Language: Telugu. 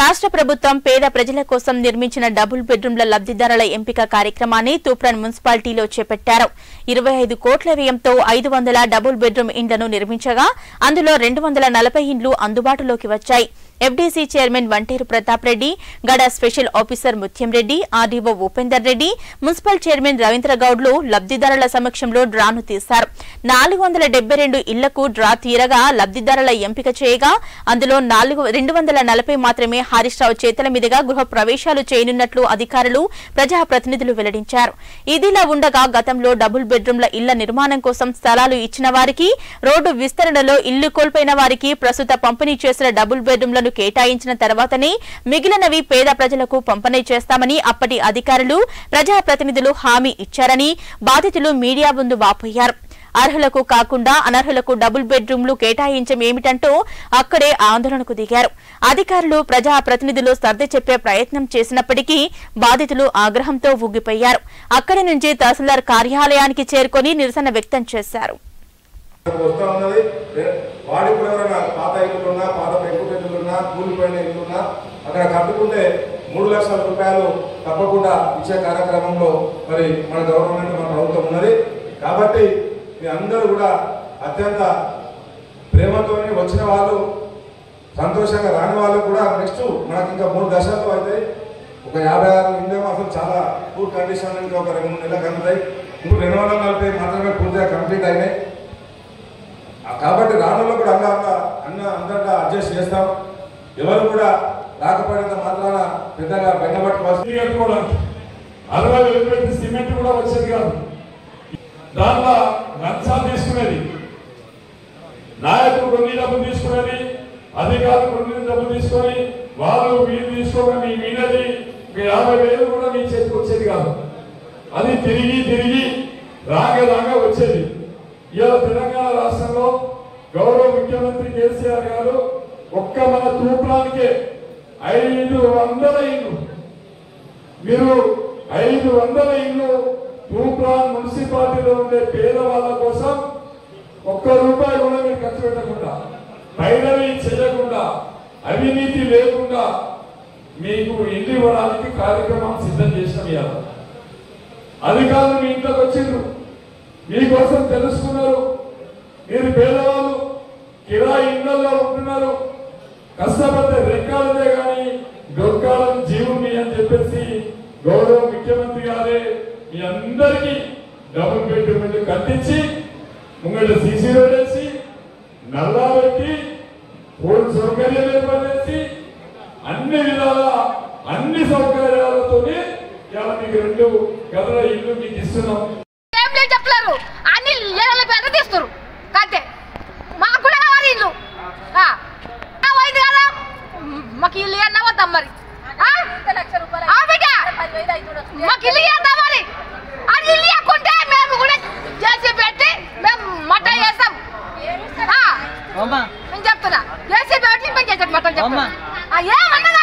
రాష్ట్ర ప్రభుత్వం పేద ప్రజల కోసం నిర్మించిన డబుల్ బెడ్రూమ్ల లబ్దిదారుల ఎంపిక కార్యక్రమాన్ని తూప్రాన్ మున్సిపాలిటీలో చేపట్టారు ఇరవై ఐదు కోట్ల వ్యయంతో ఐదు వందల డబుల్ బెడ్రూమ్ ఇండ్లను నిర్మించగా అందులో రెండు వందల నలభై ఇండ్లు అందుబాటులోకి వచ్చాయి FDC chairman Vanteru Pratap Reddy Gada special officer Muthyam Reddy RDO Upender Reddy municipal chairman Ravindra గౌడ్లు లబ్దిదారుల సమక్షంలో డ్రాను తీశారు నాలుగు వందల డెబ్బై రెండు ఇళ్లకు డ్రా తీరగా లబ్దిదారుల ఎంపిక చేయగా అందులో నాలుగు రెండు వందల నలభై మాత్రమే హరీష్ రావు చేతుల మీదుగా గృహ ప్రవేశాలు చేయనున్నట్లు అధికారులు ప్రజాప్రతినిధులు వెల్లడించారు ఇదిలా ఉండగా గతంలో డబుల్ బెడ్రూమ్ల ఇళ్ల నిర్మాణం కోసం స్థలాలు ఇచ్చిన వారికి రోడ్డు విస్తరణలో ఇల్లు కోల్పోయిన వారికి ప్రస్తుత పంపిణీ చేసిన డబుల్ బెడ్రూమ్లను కేటాయించిన తర్వాతనే మిగిలినవి పేద ప్రజలకు పంపిణీ చేస్తామని అప్పటి అధికారులు ప్రజాప్రతినిధులు హామీ ఇచ్చారని బాధితులు మీడియా ముందు వాపోయారు అర్హులకు కాకుండా అనర్హులకు డబుల్ బెడ్రూమ్లు కేటాయించం ఏమిటంటూ అక్కడే ఆందోళనకు దిగారు అధికారులు ప్రజా ప్రతినిధులు సర్ది చెప్పే ప్రయత్నం చేసినప్పటికీ బాధితులు ఆగ్రహంతో ఊగిపోయారు అక్కడి నుంచి తహసీల్దార్ కార్యాలయానికి చేరుకొని నిరసన వ్యక్తం చేశారు వస్తూ ఉన్నది రే- వాడికి కూడా ఎవరైనా పాత ఇల్లు ఉన్నా పాత పెంకుటెల్లు ఉన్నా కూలిపోయిన ఇల్లు ఉన్నా అక్కడ కట్టుకుంటే మూడు లక్షల రూపాయలు తప్పకుండా ఇచ్చే కార్యక్రమంలో మరి మన గవర్నమెంట్ మన ప్రభుత్వం ఉన్నది కాబట్టి మీ అందరూ కూడా అత్యంత ప్రేమతోని వచ్చిన వాళ్ళు సంతోషంగా రాని వాళ్ళు కూడా నెక్స్ట్ మనకి ఇంకా మూడు దశలు అయితే ఒక యాభై ఆరు ఇండియా అసలు చాలా పూర్ కండిషన్ ఇంకా ఒక రెండు మూడు నెలలు కలుగుతాయి ఇంకో రెండు వందల నలభై మాత్రమే పూర్తిగా కంప్లీట్ అయినాయి ఆ కాబట్టి రానుల్లో కూడా అన్న అన్న అన్న అందరిగా అడ్జస్ట్ చేస్తాం ఎవరు కూడా రాకపోయినంత మాత్రాన పెద్దగా బెంగపట్టుకోవాల్సి ఇది కట్టుకోవడానికి అరవై వేలు పెట్టి సిమెంట్ కూడా వచ్చేది కాదు దాంట్లో లంచాలు తీసుకునేది నాయకుడు కొన్ని డబ్బులు తీసుకునేది అధికారులు కొన్ని డబ్బులు తీసుకొని వాళ్ళు వీళ్ళు తీసుకొని మీ మీదది మీ యాభై వేలు కూడా మీ చేతికి వచ్చేది కాదు అది తిరిగి తిరిగి రాగా రాగా వచ్చేది ఇవాళ తెలంగాణ రాష్ట్రంలో గౌరవ ముఖ్యమంత్రి కేసీఆర్ గారు ఒక్క మన తూప్రానికే ఐదు వందల ఇల్లు మీరు ఐదు వందల ఇల్లు తూప్రాన్ మున్సిపాలిటీలో ఉండే పేదవాళ్ళ కోసం ఒక్క రూపాయి కూడా మీరు ఖర్చు పెట్టకుండా పైరవి చేయకుండా అవినీతి లేకుండా మీకు ఇల్లు ఇవ్వడానికి కార్యక్రమం సిద్ధం చేసినాం ఇవాళ అధికారులు మీ ఇంట్లోకి వచ్చిండ్రు మీకోసం తెలుసుకున్నారు మీరు పేదవాళ్ళు కిరాయి ఇళ్లలో ఉంటున్నారు కష్టపడితే రెక్కాలదే కానీ డొక్కాలని జీవుని అని చెప్పేసి గౌరవ ముఖ్యమంత్రి గారే మీ అందరికీ డబుల్ బెడ్రూమ్ ఇల్లు కట్టించి ముంగళ్ళ సీసీ రోడ్ వేసి నల్లా పెట్టి ఫోన్ సౌకర్యం ఏర్పడేసి అన్ని విధాల అన్ని సౌకర్యాలతోనే ఇవాళ మీకు రెండు గదుల ఇల్లు మీకు ఇస్తున్నాం ఏం లేదు చెప్పలేరు అన్ని ఏళ్ళ పేద తీస్తారు అంతే మాకు కూడా కావాలి ఇల్లు ఆ. ఆ, పోయింది కదా మ్, మాకు ఇల్లు అన్నా వద్దాం మరి ఆ? ఆ, బిడ్డ మాకు ఇల్లు ఇద్దాం మరి అది ఇల్లు ఇవ్వకుంటే మేము కూడా చేసి పెట్టి మేము మట్ట చేస్తాం ఆ, అమ్మా నేను చెప్తున్నా చేసి పెట్టి మేము చేసేది మటన్ చెప్తున్నా ఆ, ఏమన్నా